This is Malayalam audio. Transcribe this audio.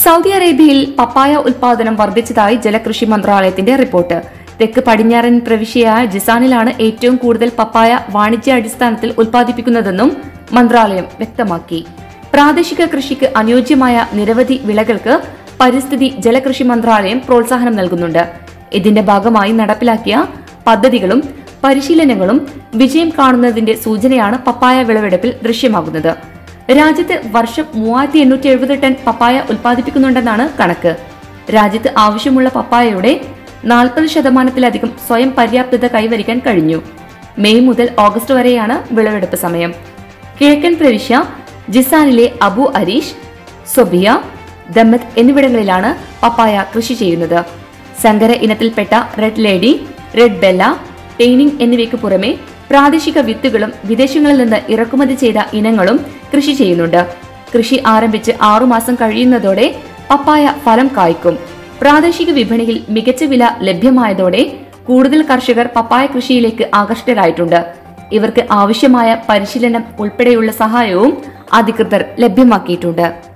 സൗദി അറേബ്യയിൽ പപ്പായ ഉൽപാദനം വർദ്ധിച്ചതായി ജലകൃഷി മന്ത്രാലയത്തിന്റെ റിപ്പോർട്ട് തെക്ക് പടിഞ്ഞാറൻ പ്രവിശ്യയായ ജിസാനിലാണ് ഏറ്റവും കൂടുതൽ പപ്പായ വാണിജ്യാടിസ്ഥാനത്തിൽ ഉൽപ്പാദിപ്പിക്കുന്നതെന്നും മന്ത്രാലയം വ്യക്തമാക്കി പ്രാദേശിക കൃഷിക്ക് അനുയോജ്യമായ നിരവധി വിളകൾക്ക് പരിസ്ഥിതി ജലകൃഷി മന്ത്രാലയം പ്രോത്സാഹനം നൽകുന്നുണ്ട് ഇതിന്റെ ഭാഗമായി നടപ്പിലാക്കിയ പദ്ധതികളും പരിശീലനങ്ങളും വിജയം കാണുന്നതിന്റെ സൂചനയാണ് പപ്പായ വിളവെടുപ്പിൽ ദൃശ്യമാകുന്നത് രാജ്യത്ത് വർഷം മൂവായിരത്തി എണ്ണൂറ്റി എഴുപത് ടൺ പപ്പായ ഉൽപ്പാദിപ്പിക്കുന്നുണ്ടെന്നാണ് കണക്ക് രാജ്യത്ത് ആവശ്യമുള്ള പപ്പായയുടെ നാൽപ്പത് ശതമാനത്തിലധികം സ്വയം പര്യാപ്തത കൈവരിക്കാൻ കഴിഞ്ഞു മെയ് മുതൽ ഓഗസ്റ്റ് വരെയാണ് വിളവെടുപ്പ് സമയം കിഴക്കൻ പ്രവിശ്യ ജിസാനിലെ അബു അരീഷ് സൊബിയ ദമ്മത്ത് എന്നിവിടങ്ങളിലാണ് പപ്പായ കൃഷി ചെയ്യുന്നത് സങ്കര ഇനത്തിൽപ്പെട്ട റെഡ് ലേഡി റെഡ് ബെല്ല ടെയ്നിങ് എന്നിവയ്ക്ക് പുറമെ പ്രാദേശിക വിത്തുകളും വിദേശങ്ങളിൽ നിന്ന് ഇറക്കുമതി ചെയ്ത ഇനങ്ങളും കൃഷി ചെയ്യുന്നുണ്ട് കൃഷി ആരംഭിച്ച് ആറുമാസം കഴിയുന്നതോടെ പപ്പായ ഫലം കായ്ക്കും പ്രാദേശിക വിപണിയിൽ മികച്ച വില ലഭ്യമായതോടെ കൂടുതൽ കർഷകർ പപ്പായ കൃഷിയിലേക്ക് ആകർഷ്ടരായിട്ടുണ്ട് ഇവർക്ക് ആവശ്യമായ പരിശീലനം ഉൾപ്പെടെയുള്ള സഹായവും അധികൃതർ ലഭ്യമാക്കിയിട്ടുണ്ട്